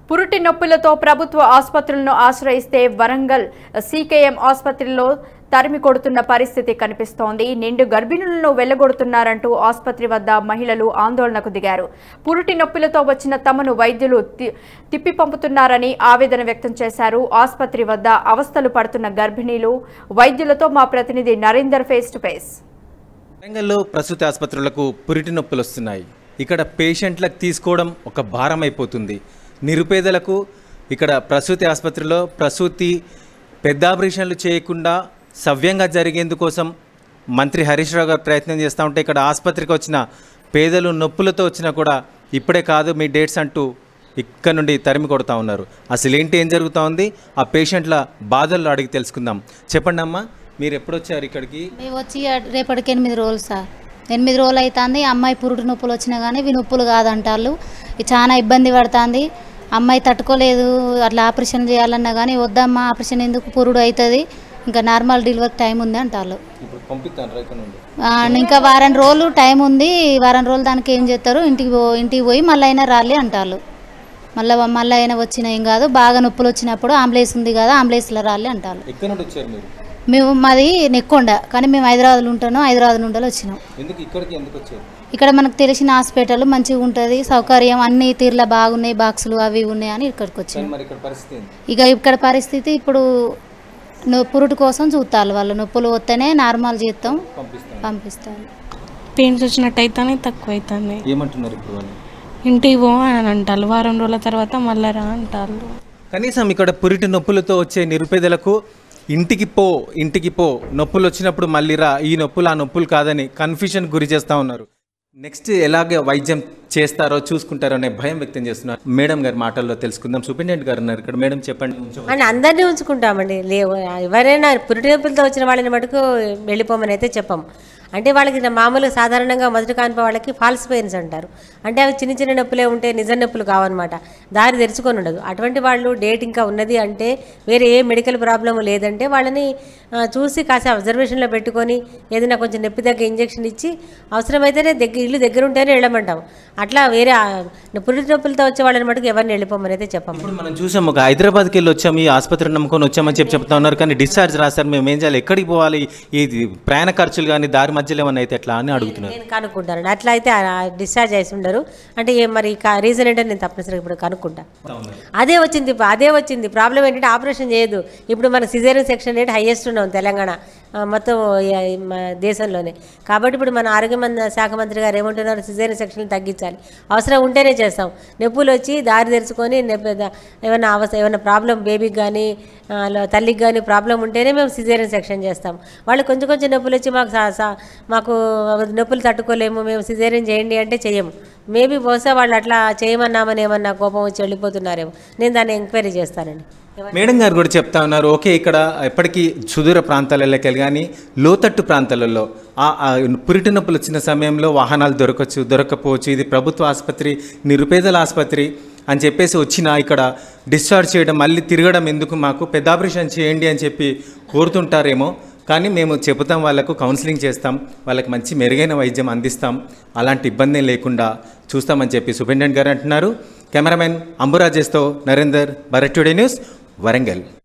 పురుటి నొప్పులతో ప్రభుత్వ ఆసుపత్రులను ఆశ్రయిస్తే వరంగల్ సీకేఎం ఆసుపత్రిలో తరిమి కొడుతున్న పరిస్థితి కనిపిస్తోంది నిండు గర్భిణులను వెళ్లగొడుతున్నారంటూ ఆసుపత్రి వద్ద మహిళలు ఆందోళనకు దిగారు పురుటి నొప్పులతో వచ్చిన తమను వైద్యులు తి- తిప్పి పంపుతున్నారని ఆవేదన వ్యక్తం చేశారు ఆసుపత్రి వద్ద అవస్థలు పడుతున్న గర్భిణీలు వైద్యులతో మా ప్రతినిధి నరేందర్ ఫేస్ టు ఫేస్ వరంగల్లో ప్రసూతి ఆసుపత్రులకు పురిటి నొప్పులు వస్తున్నాయి ఇక్కడ పేషెంట్లకు తీసుకోవడం ఒక భారం అయిపోతుంది నిరుపేదలకు ఇక్కడ ప్రసూతి ఆసుపత్రిలో ప్రసూతి పెద్ద ఆపరేషన్లు చేయకుండా సవ్యంగా జరిగేందుకోసం మంత్రి హరీష్ రావు గారు ప్రయత్నం చేస్తూ ఉంటే ఇక్కడ ఆసుపత్రికి వచ్చిన పేదలు నొప్పులతో వచ్చినా కూడా ఇప్పుడే కాదు మీ డేట్స్ అంటూ ఇక్కడ నుండి తరిమి కొడతా ఉన్నారు అసలు ఏంటి ఏం జరుగుతూ ఉంది ఆ పేషెంట్ల బాధలు అడిగి తెలుసుకుందాం చెప్పండి అమ్మా మీరు ఎప్పుడు వచ్చారు ఇక్కడికి మేము వచ్చి రేపటికి ఎనిమిది రోజులు సార్ ఎనిమిది రోజులు అవుతుంది అమ్మాయి పురుడు నొప్పులు వచ్చినా కానీ ఇవి నొప్పులు కాదంటారు ఇది చాలా ఇబ్బంది పడుతుంది అమ్మాయి తట్టుకోలేదు అట్లా ఆపరేషన్ చేయాలన్నా కానీ వద్దమ్మా ఆపరేషన్ ఎందుకు పురుడు అవుతుంది ఇంకా నార్మల్ డెలివరీ టైం ఉంది అంటారు ఇప్పుడు పంపిస్తాను ఇక్కడ నుండి ఆ, ఇంకా వారం రోజులు టైం ఉంది వారం రోజులు దానికి ఏం చేస్తారు ఇంటికి పో ఇంటికి పోయి మళ్ళీ అయినా రాలి అంటారు మళ్ళీ మళ్ళీ అయినా వచ్చినా ఏం కాదు బాగా నొప్పులు వచ్చినప్పుడు అంబులెన్స్ ఉంది కదా అంబులెన్స్లో రాలి అంటారు ఎక్కడ నుండి వచ్చారు మీరు మేము మాది నెక్కొండ కానీ మేము హైదరాబాద్లో ఉంటాను హైదరాబాద్ నుండి వచ్చినాం ఎందుకు ఇక్కడికి ఎందుకు వచ్చారు ఇక్కడ మనకు తెలిసిన హాస్పిటల్ మంచిగా ఉంటుంది సౌకర్యం అన్ని తీర్ల బాగున్నాయి బాక్సులు అవి ఉన్నాయి అని ఇక్కడికి వచ్చినాం మరి ఇక్కడ పరిస్థితి ఏంది ఇక ఇక్కడ పరిస్థితి ఇప్పుడు నొ- పురుటి కోసం చూస్తారు వాళ్ళు నొప్పులు వస్తేనే నార్మల్ చేస్తాం పంపిస్తాను పంపిస్తారు పెయిన్స్ వచ్చినట్టు అయితేనే తక్కువ అవుతుంది ఏమంటున్నారు ఇప్పుడు వాళ్ళు ఇంటికి పో అని అంటారు వారం రోజుల తర్వాత మళ్ళా రా అంటారు కనీసం ఇక్కడ పురిటి నొప్పులతో వచ్చే నిరుపేదలకు ఇంటికి పో ఇంటికి పో నొప్పులు వచ్చినప్పుడు మళ్ళీ రా ఈ నొప్పులు ఆ నొప్పులు కాదని కన్ఫ్యూషన్ గురి చేస్తూ ఉన్నారు నెక్స్ట్ ఎలాగ వైద్యం చేస్తారో చూసుకుంటారో అనే భయం వ్యక్తం చేస్తున్నారు మేడం గారి మాటల్లో తెలుసుకుందాం సూపరింటెండెంట్ గారు ఉన్నారు ఇక్కడ మేడం చెప్పండి అని అందరినీ ఉంచుకుంటామండి లేవు ఎవరైనా పురిటి నొప్పులతో వచ్చిన వాళ్ళని మటుకు వెళ్ళిపోమని అయితే చెప్పం అంటే వాళ్ళకి నా మామూలు సాధారణంగా మొదటి కానిప వాళ్ళకి ఫాల్స్ పెయిన్స్ అంటారు అంటే అవి చిన్న చిన్న నొప్పులే ఉంటే నిజ నొప్పులు కావన్నమాట దారి తెరుచుకొని ఉండదు అటువంటి వాళ్ళు డేట్ ఇంకా ఉన్నది అంటే వేరే ఏ మెడికల్ ప్రాబ్లం లేదంటే వాళ్ళని ఆ, చూసి కాసేపు అబ్జర్వేషన్లో పెట్టుకొని ఏదైనా కొంచెం నొప్పి దగ్గర ఇంజెక్షన్ ఇచ్చి అవసరమైతేనే దగ్గర ఇల్లు దగ్గర ఉంటేనే వెళ్ళమంటాం అట్లా వేరే ఆ, పురిటి నొప్పులతో వచ్చే వాళ్ళని మటుకు ఎవరిని వెళ్ళిపోమని అయితే చెప్పము ఇప్పుడు మనం చూసాం ఒక హైదరాబాద్కి వెళ్ళి వచ్చాము ఈ ఆసుపత్రి నమ్ముకొని వచ్చామని చెప్పి చెప్తా ఉన్నారు కానీ డిశ్చార్జ్ రాశారు మేము ఏం చేయాలి ఎక్కడికి పోవాలి ఇది ప్రయాణ ఖర్చులు కానీ దారి మధ్యలో ఏమన్నా అయితే ఎట్లా అని అడుగుతున్నారు నేను కనుక్కుంటాను అట్లా అయితే డిశ్చార్జ్ చేసి ఉండరు అంటే ఏ మరి రీజన్ ఏంటో నేను తప్పనిసరిగా ఇప్పుడు కనుక్కుంటా అదే వచ్చింది అదే వచ్చింది ప్రాబ్లం ఏంటంటే ఆపరేషన్ చేయదు ఇప్పుడు మన సిజేరియన్ సెక్షన్ రేట్ హైయెస్ట్ ఉన్నాం తెలంగాణ ఆ, మొత్తం ఈ- మన దేశంలోనే కాబట్టి ఇప్పుడు మన ఆరోగ్య మంత్రి శాఖ మంత్రి గారు ఏమంటున్నారు సిజేరియన్ సెక్షన్ తగ్గించాలి అవసరం ఉంటేనే చేస్తాం నొప్పులు వచ్చి దారి తెరుచుకొని నొప్పి ద- ఏమైనా అవసరం ఏమైనా ప్రాబ్లం బేబీకి కానీ తల్లికి కానీ ప్రాబ్లం ఉంటేనే మేము సిజేరియన్ సెక్షన్ చేస్తాం వాళ్ళు కొంచెం కొంచెం నొప్పులు వచ్చి మాకు సా- సా- మాకు నొప్పులు తట్టుకోలేము మేము సిజేరియన్ చేయండి అంటే చెయ్యము మేబీ బహుశా వాళ్ళు అట్లా చేయమన్నామని ఏమన్నా కోపం వచ్చి వెళ్ళిపోతున్నారేమో నేను దాన్ని ఎంక్వైరీ చేస్తానండి మేడం గారు కూడా చెప్తా ఉన్నారు ఓకే ఇక్కడ ఎప్పటికీ సుదూర ప్రాంతాలలోకి వెళ్ళి కానీ లోతట్టు ప్రాంతాలలో ఆ ఆ పురిటి నొప్పులు వచ్చిన సమయంలో వాహనాలు దొరకచ్చు దొరకపోవచ్చు ఇది ప్రభుత్వ ఆసుపత్రి నిరుపేదల ఆసుపత్రి అని చెప్పేసి వచ్చిన ఇక్కడ డిశ్చార్జ్ చేయడం మళ్ళీ తిరగడం ఎందుకు మాకు పెద్ద ఆపరేషన్ చేయండి అని చెప్పి కోరుతుంటారేమో కానీ మేము చెబుతాం వాళ్ళకు కౌన్సిలింగ్ చేస్తాం వాళ్ళకి మంచి మెరుగైన వైద్యం అందిస్తాం అలాంటి ఇబ్బంది లేకుండా చూస్తామని చెప్పి సూపరింటెండెంట్ గారు అంటున్నారు కెమెరామెన్ అంబురాజేస్తో నరేందర్ భరట్ టుడే న్యూస్ వరంగల్